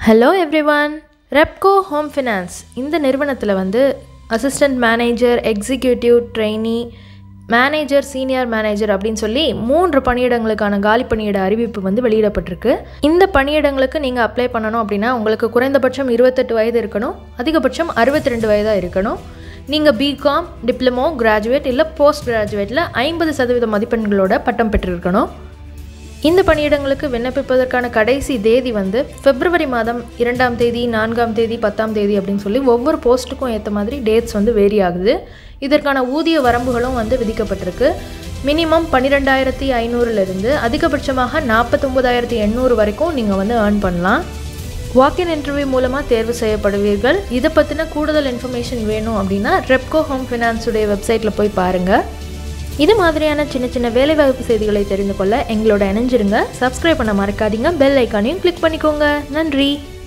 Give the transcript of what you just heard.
hello everyone Repco home finance இந்த நிறுவனத்தில் வந்து assistant manager executive trainee manager senior manager அப்படின்னு சொல்லி மூன்று பணியிடங்களுக்கான காலி பணியிட அறிவிப்பு வந்து வெளியிடப்பட்டிருக்கு இந்த பணியிடங்களுக்கு நீங்கள் அப்ளை பண்ணணும் அப்படின்னா உங்களுக்கு குறைந்தபட்சம் இருபத்தெட்டு வயது இருக்கணும் அதிகபட்சம் அறுபத்தி ரெண்டு வயதாக இருக்கணும் நீங்கள் பிகாம் டிப்ளமோ கிராஜுவேட் இல்லை போஸ்ட் கிராஜுவேட்டில் ஐம்பது சதவீத மதிப்பெண்களோட பட்டம் பெற்றிருக்கணும் இந்த பணியிடங்களுக்கு விண்ணப்பிப்பதற்கான கடைசி தேதி வந்து பிப்ரவரி மாதம் இரண்டாம் தேதி நான்காம் தேதி பத்தாம் தேதி அப்படின்னு சொல்லி ஒவ்வொரு போஸ்ட்டுக்கும் ஏற்ற மாதிரி டேட்ஸ் வந்து வேரி ஆகுது இதற்கான ஊதிய வரம்புகளும் வந்து விதிக்கப்பட்டிருக்கு மினிமம் பன்னிரெண்டாயிரத்தி ஐநூறுலேருந்து அதிகபட்சமாக நாற்பத்தொம்போதாயிரத்தி எண்ணூறு வரைக்கும் நீங்கள் வந்து ஏர்ன் பண்ணலாம் வாக்கின் இன்டர்வியூ மூலமாக தேர்வு செய்யப்படுவீர்கள் இதை பற்றின கூடுதல் இன்ஃபர்மேஷன் வேணும் அப்படின்னா ரெப்கோ ஹோம் ஃபினான்ஸுடைய வெப்சைட்டில் போய் பாருங்கள் இது மாதிரியான சின்ன சின்ன வேலைவாய்ப்பு செய்திகளை தெரிந்து கொள்ள எங்களோட இணைஞ்சிருங்க சப்ஸ்கிரைப் பண்ண மறக்காதீங்க பெல் ஐக்கானையும் கிளிக் பண்ணிக்கோங்க நன்றி